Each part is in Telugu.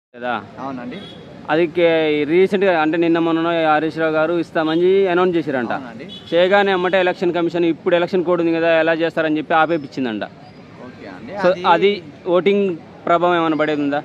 కదా అవునండి అది కే- రీసెంట్గా అంటే నిన్న మొన్న హరీష్ రావు గారు ఇస్తామని అనౌన్స్ చేశారంట అవునండి చేయగానే అమ్మటే ఎలక్షన్ కమిషన్ ఇప్పుడు ఎలక్షన్ కోడ్ ఉంది కదా ఎలా చేస్తారని చెప్పి ఆపేపించిందంట ఓకే అండి సో అది అది ఓటింగ్ ప్రభావం ఏమైనా పడేది ఉందా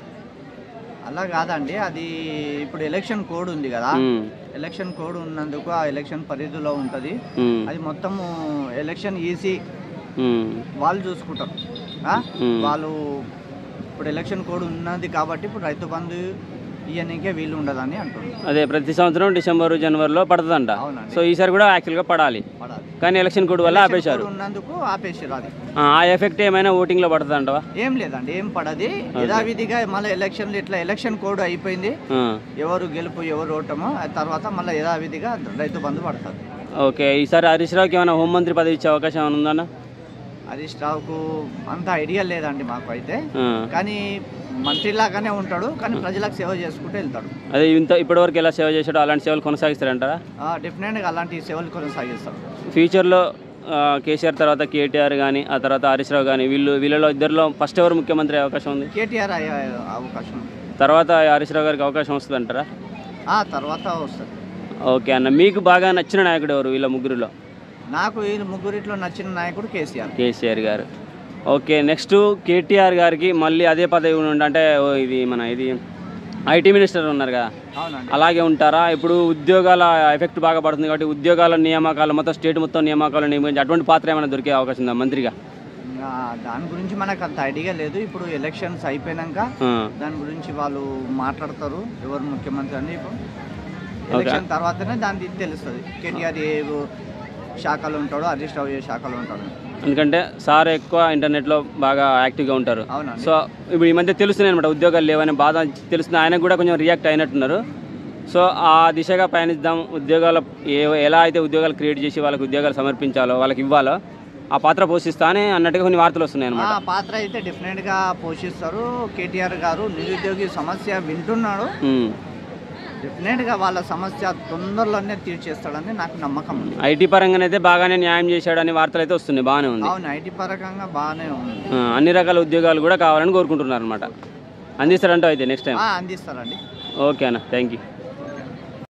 అలా కాదండి అది ఇప్పుడు ఎలక్షన్ కోడ్ ఉంది కదా ఉమ్, ఎలక్షన్ కోడ్ ఉన్నందుకు ఆ ఎలక్షన్ పరిధిలో ఉంటుంది ఉమ్, అది మొత్తము ఎలక్షన్ ఈసీ ఉమ్, వాళ్ళు చూసుకుంటారు ఆ? మ్మ్. వాళ్ళు ఇప్పుడు ఎలక్షన్ కోడ్ ఉన్నది కాబట్టి ఇప్పుడు రైతు బంధు ఇవన్నీకే వీలు ఉండదని అంటున్నారు అదే ప్రతి సంవత్సరం డిసెంబర్ జనవరిలో పడుతుందంట అవునండి. సో ఈసారి కూడా యాక్చువల్గా పడాలి పడాలి కానీ ఎలక్షన్ కోడ్ వల్ల ఎలక్షన్ ఆపేశారు కోడ్ ఉన్నందుకు ఆపేసారు అది ఆ ఆ ఎఫెక్ట్ ఏమైనా ఓటింగ్లో పడుతుందంటవా ఏం లేదండి ఏం పడది యథావిధిగా మళ్ళీ ఎలక్షన్లు ఇట్లా ఎలక్షన్ కోడ్ అయిపోయింది ఎవరు గెలుపు ఎవరు ఓటమో ఆ తర్వాత మళ్ళీ యథావిధిగా రైతు బంధు పడుతుంది ఓకే ఈసారి హరీష్ రావుకి ఏమైనా హోంమంత్రి పదవి ఇచ్చే అవకాశం ఏమైనా ఉందన్న హరీష్ రావుకు అంత ఐడియా లేదండి మాకు అయితే ఆ. కానీ మంత్రిలాగానే ఉంటాడు కానీ ప్రజలకు సేవ చేసుకుంటూ వెళ్తాడు అదే ఇంత ఇప్పటివరకు ఎలా సేవ చేశాడో అలాంటి సేవలు కొనసాగిస్తారంటారా ఆ, డెఫినెట్గా అలాంటి సేవలు కొనసాగిస్తాడు ఫ్యూచర్లో ఆ, కేసీఆర్ తర్వాత కేటీఆర్ కానీ ఆ తర్వాత హరీష్ రావు కానీ వీళ్ళు వీళ్ళలో ఇద్దరిలో ఫస్ట్ ఎవరు ముఖ్యమంత్రి అయ్యే అవకాశం ఉంది కేటీఆర్ అయ్యే అవకాశం ఉంది. తర్వాత హరీష్ రావు గారికి అవకాశం వస్తుంది అంటారా ఆ తర్వాత వస్తుంది ఓకే అన్న మీకు బాగా నచ్చిన నాయకుడు ఎవరు వీళ్ళ ముగ్గురులో నాకు ఈ ముగ్గురిట్లో నచ్చిన నాయకుడు కేసీఆర్ కేసీఆర్ గారు ఓకే నెక్స్ట్ కేటీఆర్ గారికి మళ్ళీ అదే పదవి ఉండి అంటే ఓ ఇది మన ఇది ఐటీ మినిస్టర్ ఉన్నారు కదా అవునండి అలాగే ఉంటారా ఇప్పుడు ఉద్యోగాల ఎఫెక్ట్ బాగా పడుతుంది కాబట్టి ఉద్యోగాల నియామకాలు మొత్తం స్టేట్ మొత్తం నియామకాలు నియమించి అటువంటి పాత్ర ఏమైనా దొరికే అవకాశం ఉందా మంత్రిగా ఇంకా దాని గురించి మనకు అంత ఐడియా లేదు ఇప్పుడు ఎలక్షన్స్ అయిపోయినాక ఆ, దాని గురించి వాళ్ళు మాట్లాడతారు ఎవరు ముఖ్యమంత్రి అని ఇప్పుడు ఎలక్షన్ తర్వాతనే దాని తెలుస్తుంది కేటీఆర్ ఏ శాఖలో ఉంటాడో హరీష్ రావు ఏ శాఖలో ఉంటాడు ఎందుకంటే సార్ ఎక్కువ ఇంటర్నెట్లో బాగా యాక్టివ్గా ఉంటారు అవునండి సో ఇప్పుడు ఈ మధ్య తెలుస్తున్నాయి అనమాట ఉద్యోగాలు లేవని బాధ తెలుస్తుంది ఆయనకు కూడా కొంచెం రియాక్ట్ అయినట్టున్నారు సో ఆ దిశగా పయనిద్దాం ఉద్యోగాల ఏ ఎలా అయితే ఉద్యోగాలు క్రియేట్ చేసి వాళ్ళకి ఉద్యోగాలు సమర్పించాలో వాళ్ళకి ఇవ్వాలో ఆ పాత్ర పోషిస్తా అని అన్నట్టుగా కొన్ని వార్తలు వస్తున్నాయి అనమాట ఆ పాత్ర అయితే డెఫినెట్ గా పోషిస్తారు కేటీఆర్ గారు నిరుద్యోగి సమస్య వింటున్నాడు డెఫినెట్ గా వాళ్ళ సమస్య తొందరలోనే తీర్చేస్తాడని నాకు నమ్మకం ఉంది ఐటీ పరంగానైతే బాగానే న్యాయం చేశాడని వార్తలు అయితే వస్తున్నాయి బాగానే ఉంది అవును ఐటీ పరంగా బాగానే ఉంది ఆ, అన్ని రకాల ఉద్యోగాలు కూడా కావాలని కోరుకుంటున్నారు అనమాట అందిస్తారంట అయితే నెక్స్ట్ టైం ఆ, అందిస్తారండి ఓకే అన్న థ్యాంక్ యూ